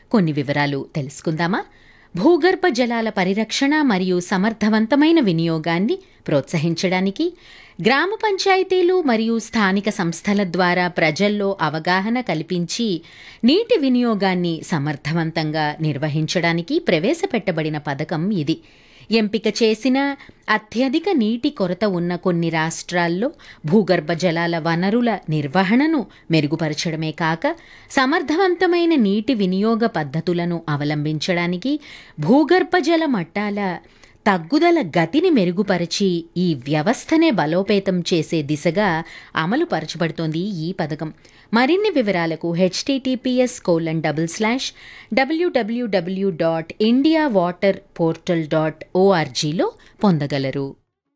కొన్ని వివరాలు తెలుసుకుందామా భూగర్భ జలాల పరిరక్షణ మరియు సమర్థవంతమైన వినియోగాన్ని ప్రోత్సహించడానికి గ్రామ పంచాయతీలు మరియు స్థానిక సంస్థల ద్వారా ప్రజల్లో అవగాహన కల్పించి నీటి వినియోగాన్ని సమర్థవంతంగా నిర్వహించడానికి ప్రవేశపెట్టబడిన పథకం ఇది ఎంపిక చేసిన అత్యధిక నీటి కొరత ఉన్న కొన్ని రాష్ట్రాల్లో భూగర్భ జలాల వనరుల నిర్వహణను మెరుగుపరచడమే కాక సమర్థవంతమైన నీటి వినియోగ పద్ధతులను అవలంబించడానికి భూగర్భ జల మట్టాల తగ్గుదల గతిని మెరుగుపరిచి ఈ వ్యవస్థనే బలోపేతం చేసే దిశగా అమలు పరచబడుతోంది ఈ పథకం మరిన్ని వివరాలకు HTTPS colon double slash WWW dot India water portal dot ఓఆర్జీలో పొందగలరు